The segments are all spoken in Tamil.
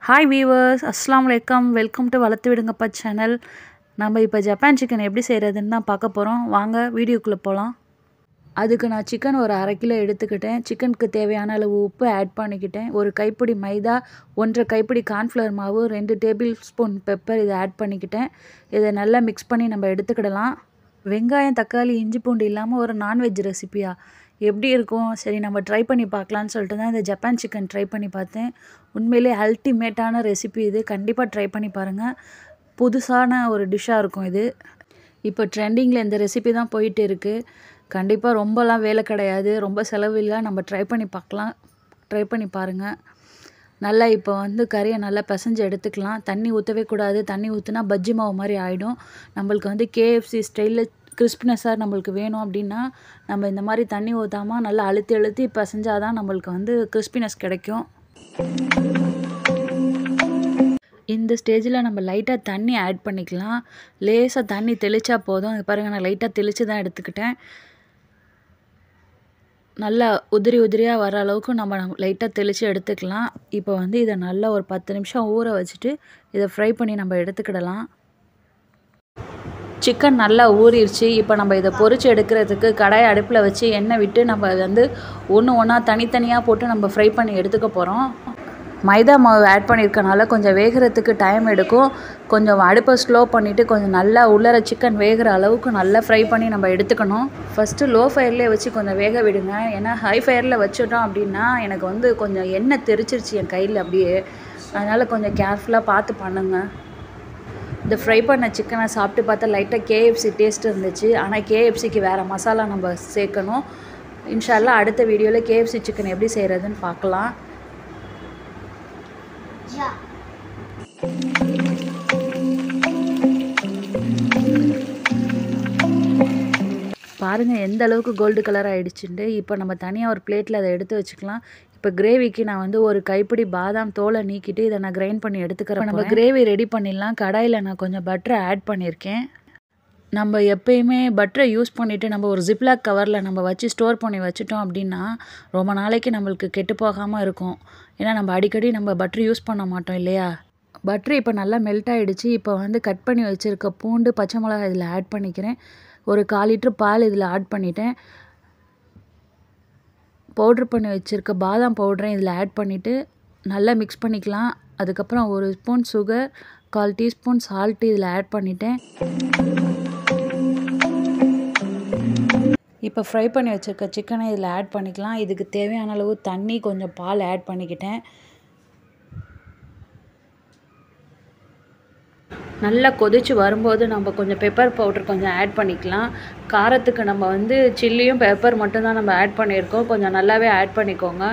ஹாய் வீவர்ஸ் அஸ்லாம் வலைக்கம் வெல்கம் டு வளர்த்து விடுங்கப்பா சேனல் நம்ம இப்போ ஜப்பான் சிக்கன் எப்படி செய்கிறதுன்னு தான் பார்க்க போகிறோம் வாங்க வீடியோக்குள்ளே போகலாம் அதுக்கு நான் சிக்கன் ஒரு அரை கிலோ எடுத்துக்கிட்டேன் சிக்கனுக்கு தேவையான அளவு உப்பு ஆட் பண்ணிக்கிட்டேன் ஒரு கைப்பிடி மைதா ஒன்றரை கைப்பிடி கார்ன்ஃப்ளவர் மாவு ரெண்டு டேபிள் ஸ்பூன் பெப்பர் இதை ஆட் பண்ணிக்கிட்டேன் இதை நல்லா மிக்ஸ் பண்ணி நம்ம எடுத்துக்கிடலாம் வெங்காயம் தக்காளி இஞ்சி பூண்டு இல்லாமல் ஒரு நான்வெஜ் ரெசிபியா எப்படி இருக்கும் சரி நம்ம ட்ரை பண்ணி பார்க்கலான்னு சொல்லிட்டு தான் இந்த ஜப்பான் சிக்கன் ட்ரை பண்ணி பார்த்தேன் உண்மையிலே அல்டிமேட்டான ரெசிபி இது கண்டிப்பாக ட்ரை பண்ணி பாருங்கள் புதுசான ஒரு டிஷ்ஷாக இருக்கும் இது இப்போ ட்ரெண்டிங்கில் இந்த ரெசிபி தான் போயிட்டு இருக்குது கண்டிப்பாக ரொம்பலாம் வேலை கிடையாது ரொம்ப செலவில்லை நம்ம ட்ரை பண்ணி பார்க்கலாம் ட்ரை பண்ணி பாருங்கள் நல்லா இப்போ வந்து கறியை நல்லா பிசைஞ்சு எடுத்துக்கலாம் தண்ணி ஊற்றவே கூடாது தண்ணி ஊற்றுனா பஜ்ஜி மாவு மாதிரி ஆகிடும் நம்மளுக்கு வந்து கேஎஃப்சி ஸ்டைலில் கிறிஸ்பினஸாக நம்மளுக்கு வேணும் அப்படின்னா நம்ம இந்த மாதிரி தண்ணி ஊற்றாமல் நல்லா அழுத்தி அழுத்தி பிசைஞ்சால் தான் நம்மளுக்கு வந்து கிறிஸ்பினஸ் கிடைக்கும் இந்த ஸ்டேஜில் நம்ம லைட்டாக தண்ணி ஆட் பண்ணிக்கலாம் லேசாக தண்ணி தெளித்தா போதும் இது பாருங்கள் நான் லைட்டாக தெளித்து தான் எடுத்துக்கிட்டேன் நல்லா உதிரி உதிரியாக வர அளவுக்கு நம்ம லைட்டாக தெளித்து எடுத்துக்கலாம் இப்போ வந்து இதை நல்லா ஒரு பத்து நிமிஷம் ஊற வச்சுட்டு இதை ஃப்ரை பண்ணி நம்ம எடுத்துக்கிடலாம் சிக்கன் நல்லா ஊறிடுச்சு இப்போ நம்ம இதை பொரித்து எடுக்கிறதுக்கு கடாயை அடுப்பில் வச்சு எண்ணெய் விட்டு நம்ம வந்து ஒன்று ஒன்றா தனித்தனியாக போட்டு நம்ம ஃப்ரை பண்ணி எடுத்துக்க போகிறோம் மைதா மாவு ஆட் பண்ணியிருக்கனால கொஞ்சம் வேகிறதுக்கு டைம் எடுக்கும் கொஞ்சம் அடுப்பை ஸ்லோ பண்ணிவிட்டு கொஞ்சம் நல்லா உள்ளர சிக்கன் வேகிற அளவுக்கு நல்லா ஃப்ரை பண்ணி நம்ம எடுத்துக்கணும் ஃபஸ்ட்டு லோ ஃபயர்லேயே வச்சு கொஞ்சம் வேக விடுங்க ஏன்னா ஹை ஃபயரில் வச்சுட்டோம் அப்படின்னா எனக்கு வந்து கொஞ்சம் எண்ணெய் தெரிச்சிருச்சு என் கையில் அப்படியே அதனால் கொஞ்சம் கேர்ஃபுல்லாக பார்த்து பண்ணுங்கள் இந்த ஃப்ரை பண்ண சிக்கனை சாப்பிட்டு பார்த்தா லைட்டாக கேஎஃப்சி டேஸ்ட் இருந்துச்சு ஆனால் கேஎஃப்சிக்கு வேறு மசாலா நம்ம சேர்க்கணும் இன்ஷால்லாம் அடுத்த வீடியோவில் கேஎஃப்சி சிக்கன் எப்படி செய்கிறதுன்னு பார்க்கலாம் பாருங்கள் எந்த அளவுக்கு கோல்டு கலர் ஆகிடுச்சுட்டு இப்போ நம்ம தனியாக ஒரு பிளேட்டில் அதை எடுத்து வச்சுக்கலாம் இப்போ கிரேவிக்கு நான் வந்து ஒரு கைப்பிடி பாதாம் தோலை நீக்கிட்டு இதை நான் கிரைண்ட் பண்ணி எடுத்துக்கிறேன் நம்ம கிரேவி ரெடி பண்ணிடலாம் கடாயில் நான் கொஞ்சம் பட்டரை ஆட் பண்ணியிருக்கேன் நம்ம எப்பயுமே பட்டரை யூஸ் பண்ணிவிட்டு நம்ம ஒரு ஜிப்லாக் கவரில் நம்ம வச்சு ஸ்டோர் பண்ணி வச்சுட்டோம் அப்படின்னா ரொம்ப நாளைக்கு நம்மளுக்கு கெட்டு போகாமல் இருக்கும் ஏன்னா நம்ம அடிக்கடி நம்ம பட்டர் யூஸ் பண்ண மாட்டோம் இல்லையா பட்ரு இப்போ நல்லா மெல்ட் ஆகிடுச்சு இப்போ வந்து கட் பண்ணி வச்சுருக்க பூண்டு பச்சை மிளகாய் இதில் ஆட் பண்ணிக்கிறேன் ஒரு கால் லிட்ரு பால் இதில் ஆட் பண்ணிட்டேன் பவுட்ரு பண்ணி வச்சுருக்க பாதாம் பவுடரையும் இதில் ஆட் பண்ணிவிட்டு நல்லா மிக்ஸ் பண்ணிக்கலாம் அதுக்கப்புறம் ஒரு ஸ்பூன் சுகர் கால் டீஸ்பூன் சால்ட்டு இதில் ஆட் பண்ணிட்டேன் இப்போ ஃப்ரை பண்ணி வச்சுருக்க சிக்கனை இதில் ஆட் பண்ணிக்கலாம் இதுக்கு தேவையான அளவு தண்ணி கொஞ்சம் பால் ஆட் பண்ணிக்கிட்டேன் நல்லா கொதித்து வரும்போது நம்ம கொஞ்சம் பெப்பர் பவுட்ரு கொஞ்சம் ஆட் பண்ணிக்கலாம் காரத்துக்கு நம்ம வந்து சில்லியும் பெப்பர் மட்டும்தான் நம்ம ஆட் பண்ணியிருக்கோம் கொஞ்சம் நல்லாவே ஆட் பண்ணிக்கோங்க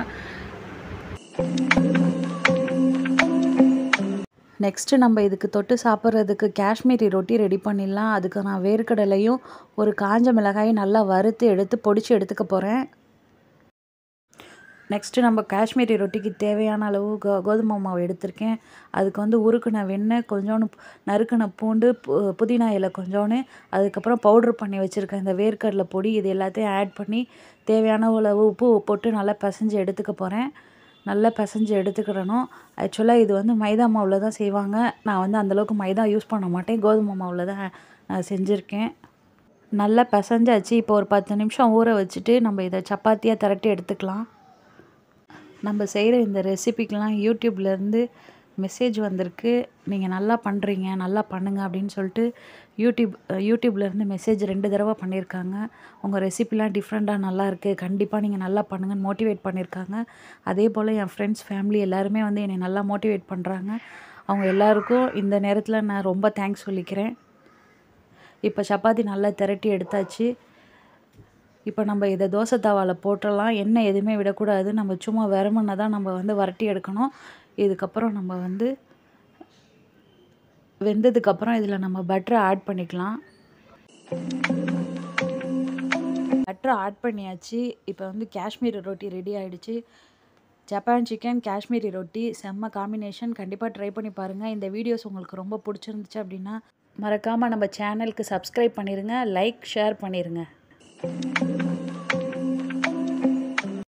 நெக்ஸ்ட்டு நம்ம இதுக்கு தொட்டு சாப்பிட்றதுக்கு காஷ்மீரி ரொட்டி ரெடி பண்ணிடலாம் அதுக்கு நான் வேர்க்கடலையும் ஒரு காஞ்ச மிளகாயும் நல்லா வறுத்து எடுத்து பொடிச்சு எடுத்துக்க போகிறேன் நெக்ஸ்ட்டு நம்ம காஷ்மீரி ரொட்டிக்கு தேவையான அளவு கோ கோதுமை மாவு எடுத்திருக்கேன் அதுக்கு வந்து உருக்குன வெண்ணெய் கொஞ்சோண்டு நறுக்கின பூண்டு புதினா இலை கொஞ்சோண்டு அதுக்கப்புறம் பவுட்ரு பண்ணி வச்சுருக்கேன் இந்த வேர்க்கடலை பொடி இது எல்லாத்தையும் ஆட் பண்ணி தேவையான அளவு உப்பு போட்டு நல்லா பிசைஞ்சு எடுத்துக்க போகிறேன் நல்லா பிசைஞ்சு எடுத்துக்கிடணும் ஆக்சுவலாக இது வந்து மைதா மாவில் தான் செய்வாங்க நான் வந்து அந்தளவுக்கு மைதா யூஸ் பண்ண மாட்டேன் கோதுமை மாவில் தான் நான் செஞ்சுருக்கேன் நல்லா பிசைஞ்சாச்சு இப்போ ஒரு பத்து நிமிஷம் ஊற வச்சுட்டு நம்ம இதை சப்பாத்தியாக திரட்டி எடுத்துக்கலாம் நம்ம செய்கிற இந்த ரெசிபிக்கெலாம் யூடியூப்லேருந்து மெசேஜ் வந்திருக்கு நீங்கள் நல்லா பண்ணுறீங்க நல்லா பண்ணுங்கள் அப்படின்னு சொல்லிட்டு யூடியூப் யூடியூப்லேருந்து மெசேஜ் ரெண்டு தடவை பண்ணியிருக்காங்க உங்கள் ரெசிபிலாம் டிஃப்ரெண்ட்டாக நல்லா இருக்குது கண்டிப்பாக நீங்கள் நல்லா பண்ணுங்கன்னு மோட்டிவேட் பண்ணியிருக்காங்க அதே போல் என் ஃப்ரெண்ட்ஸ் ஃபேமிலி எல்லாருமே வந்து என்னை நல்லா மோட்டிவேட் பண்ணுறாங்க அவங்க எல்லாருக்கும் இந்த நேரத்தில் நான் ரொம்ப தேங்க்ஸ் சொல்லிக்கிறேன் இப்போ சப்பாத்தி நல்லா திரட்டி எடுத்தாச்சு இப்போ நம்ம இதை தோசை தவாவில் போட்டுடலாம் எண்ணெய் எதுவுமே விடக்கூடாது நம்ம சும்மா வெறுமனை தான் நம்ம வந்து வரட்டி எடுக்கணும் இதுக்கப்புறம் நம்ம வந்து வெந்ததுக்கப்புறம் இதில் நம்ம பட்டரை ஆட் பண்ணிக்கலாம் பட்டரை ஆட் பண்ணியாச்சு இப்போ வந்து காஷ்மீரி ரொட்டி ரெடி ஆகிடுச்சு ஜப்பான் சிக்கன் காஷ்மீரி ரொட்டி செம்ம காம்பினேஷன் கண்டிப்பாக ட்ரை பண்ணி பாருங்கள் இந்த வீடியோஸ் உங்களுக்கு ரொம்ப பிடிச்சிருந்துச்சு அப்படின்னா மறக்காமல் நம்ம சேனலுக்கு சப்ஸ்கிரைப் பண்ணிடுங்க லைக் ஷேர் பண்ணிடுங்க